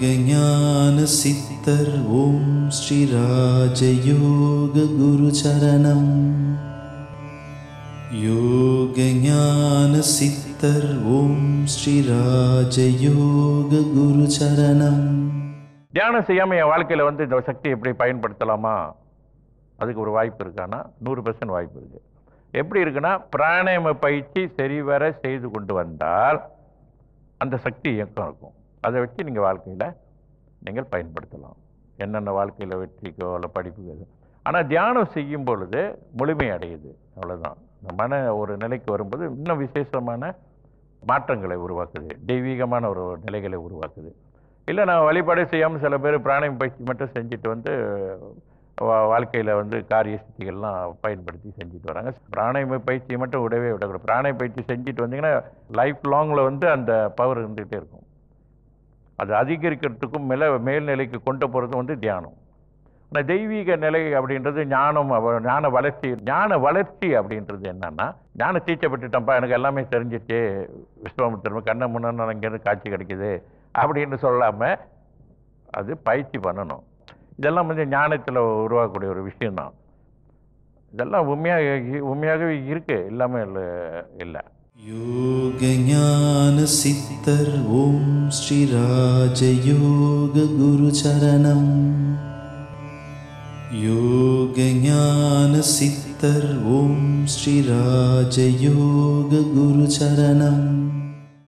யோகஞான சித்தர் ஓம் ஸ்ரீ ராஜயோக குரு சரணம் யோகஞான சித்தர் ஓம் ஸ்ரீ ராஜயோக குரு சரணம் தியானம் செய்யாமல் என் வாழ்க்கையில் வந்து இந்த சக்தி எப்படி பயன்படுத்தலாமா அதுக்கு ஒரு வாய்ப்பு இருக்கானா நூறு பர்சன்ட் வாய்ப்பு இருக்கு எப்படி இருக்குன்னா பிராணாயாம பயிற்சி சரிவர செய்து கொண்டு வந்தால் அந்த சக்தி இயக்கம் இருக்கும் அதை வச்சு நீங்கள் வாழ்க்கையில் நீங்கள் பயன்படுத்தலாம் என்னென்ன வாழ்க்கையில் வெற்றிக்கோ இல்லை படிப்புக்கோ ஆனால் தியானம் செய்யும் பொழுது முழுமை அடையுது அவ்வளோதான் இந்த மன ஒரு நிலைக்கு வரும்போது இன்னும் விசேஷமான மாற்றங்களை உருவாக்குது தெய்வீகமான ஒரு நிலைகளை உருவாக்குது இல்லை நான் வழிபாடே செய்யாமல் சில பேர் பிராணாயம் பயிற்சி மட்டும் செஞ்சுட்டு வந்து வாழ்க்கையில் வந்து காரிய சித்திகள்லாம் பயன்படுத்தி செஞ்சுட்டு வராங்க பிராணாயம பயிற்சியை மட்டும் விடவே விடக்கூடாது பிராணாய பயிற்சி செஞ்சுட்டு வந்தீங்கன்னா லைஃப் லாங்கில் வந்து அந்த பவர் இருந்துகிட்டே இருக்கும் அது அதிகரிக்கிறதுக்கும் மேலே மேல்நிலைக்கு கொண்டு போகிறதும் வந்து தியானம் ஆனால் தெய்வீக நிலை அப்படின்றது ஞானம் அவ- ஞான வளர்ச்சி ஞான வளர்ச்சி அப்படின்றது என்னன்னா ஞான தீச்சப்பட்டுட்டேன்ப்பா எனக்கு எல்லாமே தெரிஞ்சிச்சு விஸ்வாமித்திரன் கண்ண முன்னாடி இங்கேருந்து காட்சி கிடைக்குது அப்படின்னு சொல்லாமல் அது பயிற்சி பண்ணணும் இதெல்லாம் வந்து ஞானத்தில் உருவாக்கக்கூடிய ஒரு விஷயம்தான் இதெல்லாம் உண்மையாக உண்மையாகவே இருக்கு எல்லாமே இல்லை இல்லை யோகஞான சித்தர் ஓம் ஸ்ரீ ராஜயோக குரு சரணம் யோகஞான சித்தர் ஓம் ஸ்ரீ ராஜயோக குரு சரணம்